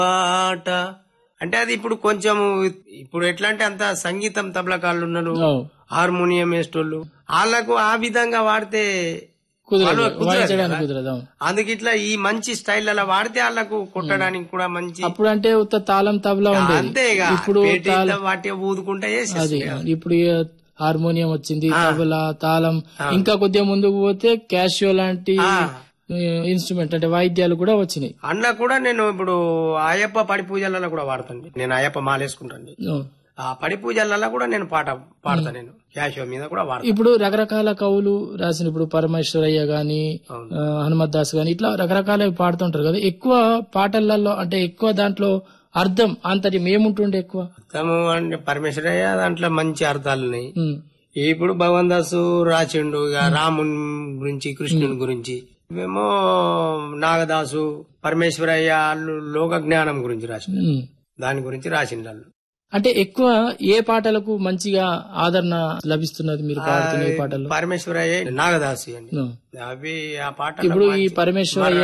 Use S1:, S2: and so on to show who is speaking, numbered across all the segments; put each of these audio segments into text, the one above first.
S1: పాట అంటే అది ఇప్పుడు కొంచెం ఇప్పుడు ఎట్లా అంటే అంత సంగీతం తబలకాళ్ళు ఉన్నారు
S2: అవును.
S1: హార్మోనియం వేసేటోళ్ళు వాళ్ళకు ఆ విధంగా వాడితే
S2: కుదరదు
S1: వాళ్ళు కుదరదు
S2: వాయించడానికి
S1: కదా.
S2: కుదరదు అవును.
S1: అందుకు ఇట్లా ఈ మంచి స్టైల్ అలా వాడితే వాళ్ళకు కొట్టడానికి కూడా మంచి
S2: అప్పుడు అంటే ఉత్త తాళం తబలా ఉండేది
S1: అంతే ఇక
S2: ఇప్పుడు
S1: పేటీ
S2: తాళం
S1: వాటి ఊదుకుంటా
S2: అది
S1: వేసేస్తుంది
S2: ఇప్పుడు ఈ హార్మోనియం వచ్చింది తబలా తాళం ఇంకా కొద్దిగా ముందుకు పోతే క్యాషియో లాంటి ఇన్స్ట్రుమెంట్ అంటే వాయిద్యాలు కూడా వచ్చినాయి
S1: అన్న కూడా నేను ఇప్పుడు అయ్యప్ప పడి పూజలలో కూడా వాడతాను నేను అయ్యప్ప మాలేసుకుంటాను
S2: అవును.
S1: ఆ పడి పూజలలో కూడా నేను పాట పాడతాను నేను క్యాషో మీద కూడా వాడతాను
S2: ఇప్పుడు రకరకాల కవులు రాసిన ఇప్పుడు పరమేశ్వరయ్య గాని
S1: అవును.
S2: ఆ, హనుమత్ దాస్ గాని ఇట్లా రకరకాల పాడుతుంటారు కదా ఎక్కువ పాటలలో అంటే ఎక్కువ దాంట్లో అర్థం అంతటి ఏముంటుండే ఎక్కువ
S1: అర్థము అంటే పరమేశ్వరయ్య దాంట్లో మంచి అర్థాలు ఉన్నాయి
S2: ఉమ్,
S1: ఇప్పుడు భగవాన్ దాసు రాసిండు ఇక రాముని గురించి కృష్ణుని గురించి మేము నాగదాసు పరమేశ్వరయ్య వాళ్ళు లోక జ్ఞానం గురించి రాసిండు
S2: ఉమ్.
S1: దాని గురించి రాసిండు వాళ్ళు
S2: అంటే ఎక్కువ ఏ పాటలకు మంచిగా ఆదరణ లభిస్తున్నది మీరు పాడుతున్న ఈ పాటల్లో
S1: పరమేశ్వరయ్య నాగదాసి అండి
S2: ఉమ్.
S1: అవి ఆ పాట
S2: ఇప్పుడు ఈ పరమేశ్వరయ్య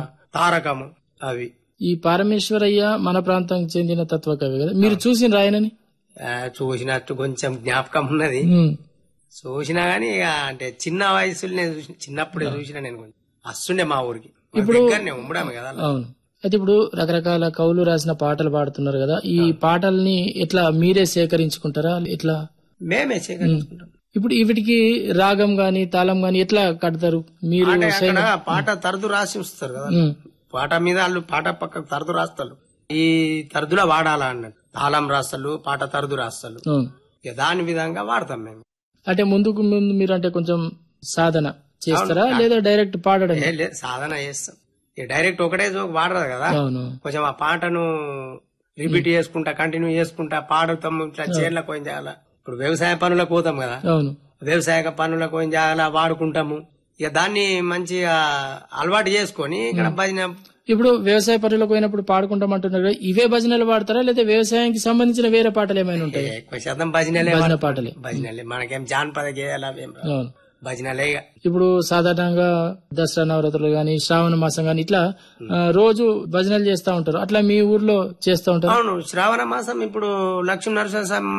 S1: తారకము అవి
S2: ఈ పరమేశ్వరయ్య మన ప్రాంతానికి చెందిన తత్వకవి కదా మీరు చూసిన రాయనని
S1: ఆ, చూసినట్టు కొంచెం జ్ఞాపకం ఉన్నది
S2: ఉమ్.
S1: చూసినా గానీ ఇక అంటే చిన్న వయసులో నేను చూసిన చిన్నప్పుడే చూసిన నేను కొంచెం వస్తుండే మా ఊరికి
S2: ఇప్పుడు-
S1: దగ్గరనే ఉమ్మడమే కదా
S2: అవును అయితే ఇప్పుడు రకరకాల కవులు రాసిన పాటలు పాడుతున్నారు కదా ఈ పాటల్ని ఎట్లా మీరే సేకరించుకుంటారా ఎట్లా
S1: మేమే సేకరించుకుంటాం
S2: ఇప్పుడు వీటికి రాగం గాని తాళం గాని ఎట్లా కడతారు మీరు
S1: అంటే అక్కడ పాట తరదు రాసి ఉంచుతారు కదా
S2: ఉమ్,
S1: పాట మీద వాళ్ళు పాట పక్కకు తరదు రాస్తారు ఈ తరదులో వాడాలా అన్నట్టు తాళం రాస్తారు పాట తరదు రాస్తారు
S2: అవును.
S1: ఇక దాని విధంగా వాడతాం మేము
S2: అంటే ముందుకు ముందు మీరు అంటే కొంచెం సాధన చేస్తారా లేదా డైరెక్ట్ పాడడం
S1: ఏ లేదు సాధన చేస్తాం ఇక డైరెక్ట్ ఒకటే జోక్ వాడరు కదా
S2: అవును
S1: కొంచెం ఆ పాటను రిపీట్ చేసుకుంటా కంటిన్యూ చేసుకుంటా పాడుతాం ఇట్లా చీరలకు పోయిన చేయాలా ఇప్పుడు వ్యవసాయ పనులకు పోతాం కదా
S2: అవును
S1: వ్యవసాయ పనులకు పోయిన జాగాల వాడుకుంటాము ఇక దాన్ని మంచిగా అలవాటు చేసుకొని ఇక్కడ భజన
S2: ఇప్పుడు వ్యవసాయ పనులకు పోయినప్పుడు పాడుకుంటామంటున్నారు కదా, ఇవే భజనలు పాడతారా లేదా వ్యవసాయానికి సంబంధించిన వేరే పాటలు ఏమైనా ఉంటాయి
S1: ఎక్కువ శాతం భజనలే
S2: భజన
S1: వాడతాం.
S2: పాటలే
S1: భజనలే మనకేం జానపద గేయాలు అవేం రావు.
S2: అవును
S1: భజనలే ఇక.
S2: ఇప్పుడు సాధారణంగా దసరా నవరాత్రులు గాని శ్రావణ మాసం గాని ఇట్లా ఆ, రోజు భజనలు చేస్తా ఉంటారు అట్లా మీ ఊర్లో చేస్తా ఉంటారు
S1: అవును శ్రావణ మాసం ఇప్పుడు లక్ష్మీ నరసింహ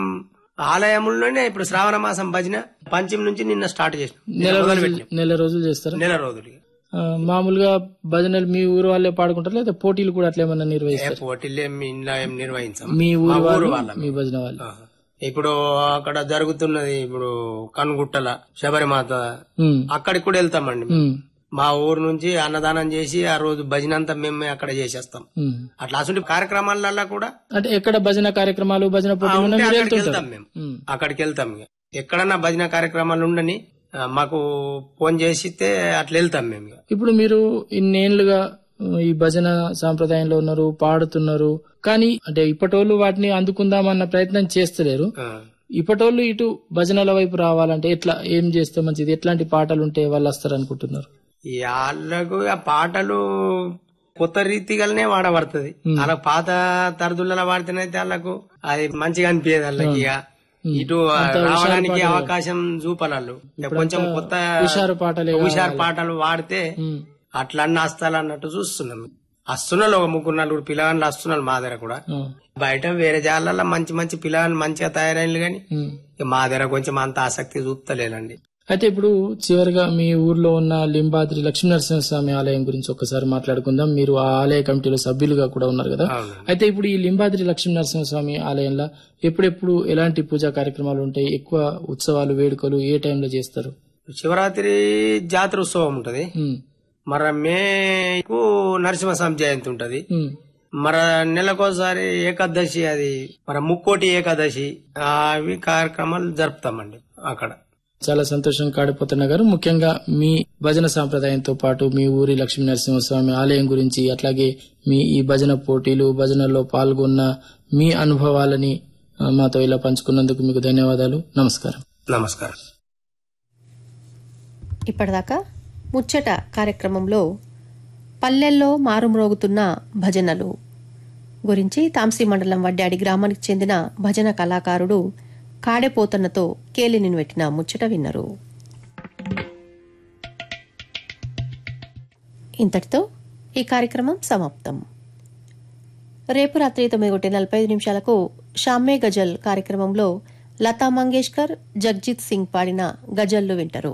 S1: ఆలయంలోనే ఇప్పుడు శ్రావణ మాసం భజన పంచమి నుంచి నిన్న స్టార్ట్ చేసినాం
S2: నెల రోజులు నెల రోజులు చేస్తారా
S1: నెల రోజులు
S2: ఆ, మామూలుగా భజనలు మీ ఊరు వాళ్ళే పాడుకుంటారు లేదా పోటీలు కూడా అట్లా ఏమన్నా
S1: ఏ
S2: నిర్వహిస్తారు
S1: పోటీలు ఏం ఇంట్లో ఏం నిర్వహించాం
S2: మీ
S1: మా
S2: ఊరు
S1: ఊరు
S2: వాళ్ళు
S1: వాళ్ళ
S2: మీ భజన వాళ్ళు
S1: ఆహా. ఇప్పుడు అక్కడ జరుగుతున్నది ఇప్పుడు కనుగుట్టల శబరిమాత
S2: ఉమ్,
S1: అక్కడికి కూడా వెళ్తామండి
S2: ఉమ్,
S1: మా ఊరు నుంచి అన్నదానం చేసి ఆ రోజు భజన అంతా మేము అక్కడ చేసేస్తాం
S2: ఉమ్.
S1: అట్లా అసలు కార్యక్రమాలలో కూడా
S2: అంటే ఎక్కడ భజన కార్యక్రమాలు భజన పోటీలు ఉన్నా
S1: ఉంటే
S2: మీరు
S1: అక్కడికి
S2: వెళ్తుంటారు
S1: వెళ్తాం మేము
S2: ఉమ్.
S1: అక్కడికి వెళ్తాం ఇక. ఎక్కడన్నా భజన కార్యక్రమాలు ఉండని ఆ, మాకు ఫోన్ చేసితే అట్లా వెళ్తాం మేము ఇక.
S2: ఇప్పుడు మీరు ఇన్నేళ్లుగా ఆ, ఈ భజన సాంప్రదాయంలో ఉన్నారు పాడుతున్నారు కానీ అంటే ఇప్పటోళ్ళు వాటిని అందుకుందామన్న ప్రయత్నం చేస్తలేరు
S1: ఆ.
S2: ఇప్పటోళ్ళు ఇటు భజనల వైపు రావాలంటే ఎట్లా ఏం చేస్తే మంచిది ఎట్లాంటి పాటలు ఉంటే వాళ్ళు వస్తారు అనుకుంటున్నారు
S1: ఈ వాళ్ళకు ఆ పాటలు కొత్త రీతిగానే వాడబడుతుంది అలా పాత తరదులలో వాడితేనైతే వాళ్ళకు అది మంచిగా అనిపించేది వాళ్ళకి ఇక ఇటు రావడానికి అవకాశం చూపాలి కొంచెం కొత్త
S2: హుషారు పాటలే
S1: హుషారు పాటలు వాడితే
S2: ఉమ్,
S1: అట్లా అన్ని వస్తాలు అన్నట్టు చూస్తున్నాం వస్తున్నారు ఒక ముగ్గురు నలుగురు పిల్లగాళ్ళు వస్తున్నారు మా దగ్గర కూడా
S2: ఆ,
S1: బయట వేరే జాగాలలో మంచి మంచి పిల్లగాళ్ళు మంచిగా తయారైనలు కానీ
S2: ఉమ్.
S1: మా దగ్గర కొంచెం అంత ఆసక్తి చూస్తలేనండి
S2: అయితే ఇప్పుడు చివరిగా మీ ఊర్లో ఉన్న లింబాద్రి లక్ష్మీనరసింహస్వామి ఆలయం గురించి ఒక్కసారి మాట్లాడుకుందాం మీరు ఆ ఆలయ కమిటీలో సభ్యులుగా కూడా ఉన్నారు కదా
S1: అవును
S2: అయితే ఇప్పుడు ఈ లింబాద్రి లక్ష్మీనరసింహస్వామి ఆలయంలో ఎప్పుడెప్పుడు ఎలాంటి పూజా కార్యక్రమాలు ఉంటాయి ఎక్కువ ఉత్సవాలు వేడుకలు ఏ టైంలో చేస్తారు
S1: శివరాత్రి జాతర ఉత్సవం ఉంటది
S2: ఉమ్,
S1: మరి మేకు నరసింహస్వామి జయంతి ఉంటది
S2: ఉమ్,
S1: మరి నెలకోసారి ఏకాదశి అది మరి ముక్కోటి ఏకాదశి ఆ, అవి కార్యక్రమాలు జరుపుతామండి అక్కడ
S2: చాలా సంతోషం కాడిపోతున్న గారు ముఖ్యంగా మీ భజన సాంప్రదాయంతో పాటు మీ ఊరి లక్ష్మీ నరసింహస్వామి ఆలయం గురించి అట్లాగే మీ ఈ భజన పోటీలు భజనలో పాల్గొన్న మీ అనుభవాలని ఆ, మాతో ఇలా పంచుకున్నందుకు మీకు ధన్యవాదాలు నమస్కారం
S1: నమస్కారం
S3: ఇప్పటిదాకా ముచ్చట కార్యక్రమంలో పల్లెల్లో మారుమ్రోగుతున్న భజనలు గురించి తాంసీ మండలం వడ్డాడి గ్రామానికి చెందిన భజన కళాకారుడు కాడెపోతన్నతో కేలిని పెట్టిన ముచ్చట విన్నరు ఇంతటితో ఈ కార్యక్రమం సమాప్తం రేపు రాత్రి తొమ్మిది ఒకటి నలభై ఐదు నిమిషాలకు షామ్మే గజల్ కార్యక్రమంలో లతా మంగేష్కర్ జగ్జిత్ సింగ్ పాడిన గజల్లు వింటారు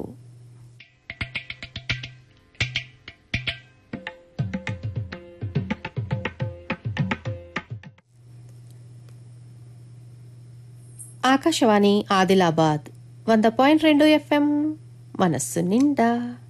S3: ఆకాశవాణి ఆదిలాబాద్ వంద పాయింట్ రెండు ఎఫ్ఎం మనస్సు నిండా